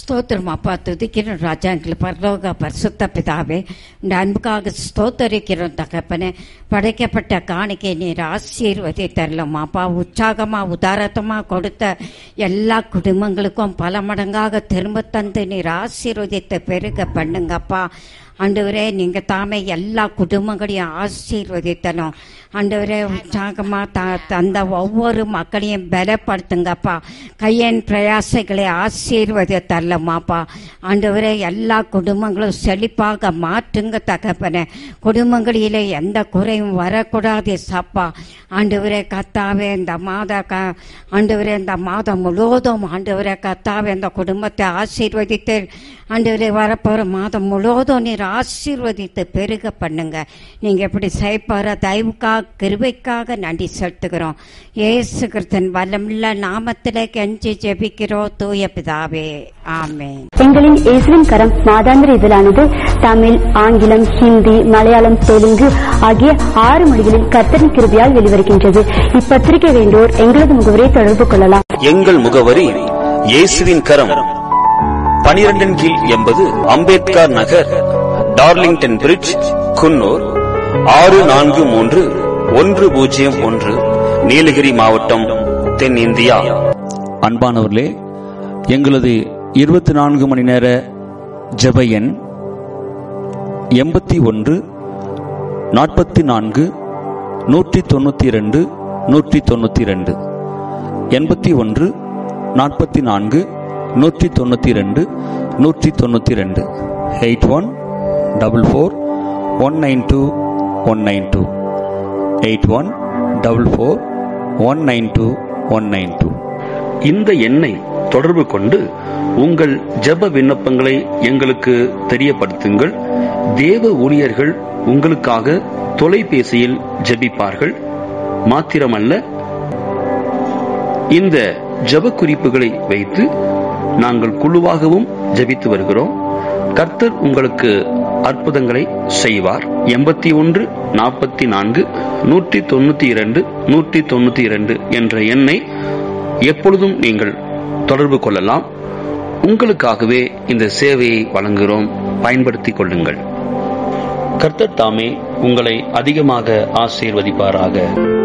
ஸ்தோத்திரம் அப்பா துதிக்கிறோம் ராஜா எங்களுக்கு பரலோக பரிசுத்த பிதாவே இந்த அன்புக்காக ஸ்தோத்தரிக்கிறோம் தகப்பனே படைக்கப்பட்ட காணிக்கை நீர் ஆசீர்வதி தரலாம் அப்பா உற்சாகமா உதாரத்தமா கொடுத்த எல்லா குடும்பங்களுக்கும் பல மடங்காக திரும்ப தந்து நீர் ஆசீர்வதித்து பெருக பண்ணுங்கப்பா ஆண்டவரே நீங்க தாமே எல்லா குடும்பங்களையும் ஆசீர்வதித்தனும் ஆண்டவரே உற்சாகமா த தந்த ஒவ்வொரு மக்களையும் பலப்படுத்துங்கப்பா கையன் பிரயாசங்களை ஆசீர்வதி தரலமாப்பா ஆண்டவரே எல்லா குடும்பங்களும் செழிப்பாக மாற்றுங்க தகப்பனே குடும்பங்களிலே எந்த குறையும் வரக்கூடாது சாப்பா ஆண்டவரே கத்தாவே இந்த மாத க ஆண்டவரே இந்த மாதம் முழுவதும் ஆண்டவரே கத்தாவே இந்த குடும்பத்தை ஆசீர்வதித்து ஆண்டவரே வரப்போகிற மாதம் முழுவதும் நீர் ஆசீர்வதித்து பெருக பண்ணுங்க நீங்க எப்படி செய்ப்பார தயவுக்காக கிருபைக்காக நன்றி செலுத்துகிறோம் ஏசு கிறிஸ்தன் வல்லமுள்ள நாமத்திலே கெஞ்சி ஜெபிக்கிறோம் தூய பிதாவே ஆமென் எங்களின் இயேசுவின் கரம் மாதாந்திர இதழானது தமிழ் ஆங்கிலம் ஹிந்தி மலையாளம் தெலுங்கு ஆகிய ஆறு மொழிகளில் கர்த்தரின் கிருபையால் வெளிவருகின்றது இப்பத்திரிகை வேண்டோர் எங்களது முகவரை தொடர்பு கொள்ளலாம் எங்கள் முகவரி இயேசுவின் கரம் பனிரெண்டின் கீழ் எண்பது அம்பேத்கர் நகர் டார்லிங்டன் பிரிட்ஜ் குன்னூர் ஆறு நான்கு மூன்று ஒன்று பூஜ்ஜியம் ஒன்று நீலகிரி மாவட்டம் தென்னிந்தியா அன்பானவர்களே எங்களது இருபத்தி நான்கு மணி நேர ஜெப எண் எண்பத்தி ஒன்று நாற்பத்தி நான்கு நூற்றி தொண்ணூற்றி ரெண்டு நூற்றி தொண்ணூற்றி ரெண்டு எண்பத்தி ஒன்று நாற்பத்தி நான்கு நூற்றி தொண்ணூற்றி ரெண்டு நூற்றி தொண்ணூற்றி ரெண்டு eight one double four one nine two one nine two eight one double four one nine two one nine two இந்த எண்ணை தொடர்பு கொண்டு உங்கள் ஜெப விண்ணப்பங்களை எங்களுக்கு தெரியப்படுத்துங்கள் தேவ ஊழியர்கள் உங்களுக்காக தொலைபேசியில் ஜெபிப்பார்கள் மாத்திரமல்ல இந்த ஜெப குறிப்புகளை வைத்து நாங்கள் குழுவாகவும் ஜெபித்து வருகிறோம் கர்த்தர் உங்களுக்கு அற்புதங்களை செய்வார் எண்பத்தி ஒன்று நாற்பத்தி நான்கு நூற்றி தொண்ணூத்தி இரண்டு நூற்றி தொண்ணூத்தி இரண்டு என்ற எண்ணை எப்பொழுதும் நீங்கள் தொடர்பு கொள்ளலாம் உங்களுக்காகவே இந்த சேவையை வழங்குகிறோம் பயன்படுத்திக் கொள்ளுங்கள் கர்த்தர் தாமே உங்களை அதிகமாக ஆசீர்வதிப்பாராக